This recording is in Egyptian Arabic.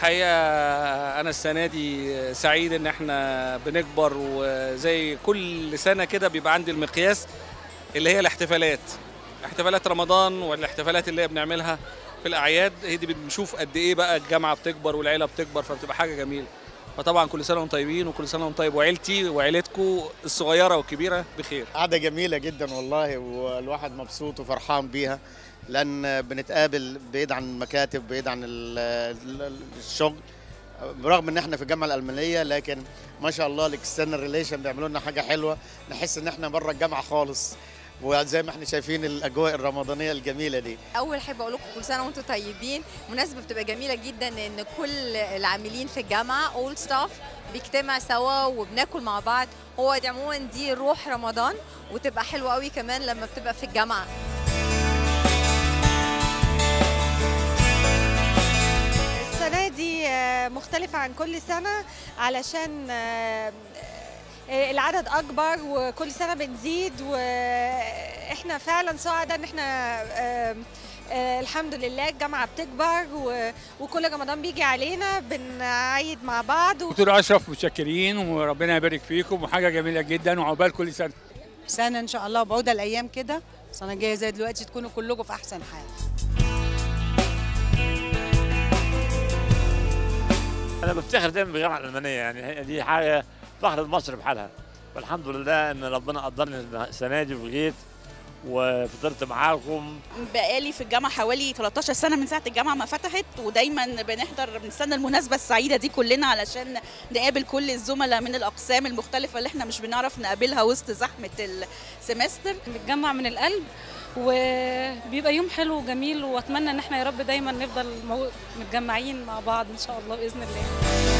الحقيقه انا السنه دي سعيد ان احنا بنكبر وزي كل سنه كده بيبقى عندي المقياس اللي هي الاحتفالات احتفالات رمضان والاحتفالات اللي هي بنعملها في الاعياد هي دي بنشوف قد ايه بقى الجامعه بتكبر والعيله بتكبر فبتبقى حاجه جميله فطبعا كل سنه وانتم طيبين وكل سنه وانتم طيب وعيلتي وعيلتكم الصغيره والكبيره بخير قعدة جميلة جدا والله والواحد مبسوط وفرحان بيها لأن بنتقابل بعيد عن المكاتب بعيد عن ال- ال- الشغل برغم ان احنا في الجامعه الالمانيه لكن ما شاء الله الاكسترنال ريليشن بيعملوا لنا حاجه حلوه نحس ان احنا بره الجامعه خالص وزي ما احنا شايفين الاجواء الرمضانيه الجميله دي اول احب اقول لكم كل سنه وانتم طيبين مناسبه بتبقى جميله جدا ان كل العاملين في الجامعه اول ستاف بيجتمع سوا وبناكل مع بعض هو دي عموما دي روح رمضان وتبقى حلوه قوي كمان لما بتبقى في الجامعه السنة دي آه، مختلفة عن كل سنة علشان آه، آه، العدد أكبر وكل سنة بنزيد وإحنا فعلا سعداء إن إحنا آه، آه، الحمد لله الجامعة بتكبر و- وكل رمضان بيجي علينا بنعيد مع بعض دكتور اشرف متشكرين وربنا يبارك فيكم وحاجه جميله جدا وعقبال كل سنه سنة إن شاء الله بعودة الأيام كده السنة الجاية زي دلوقتي تكونوا كلكم في أحسن حال انا بفتخر دايما بالجامعه الالمانيه يعني هي دي حاجه فخر مصر بحالها والحمد لله ان ربنا قدرني السنه دي وجيت وفطرت معاكم بقالي في الجامعة حوالي 13 سنة من ساعة الجامعة ما فتحت ودايما بنحضر بنستنى المناسبة السعيدة دي كلنا علشان نقابل كل الزملاء من الأقسام المختلفة اللي احنا مش بنعرف نقابلها وسط زحمة السمستر بنتجمع من القلب وبيبقى يوم حلو وجميل واتمنى ان احنا يا رب دايما نفضل مو- متجمعين مع بعض ان شاء الله باذن الله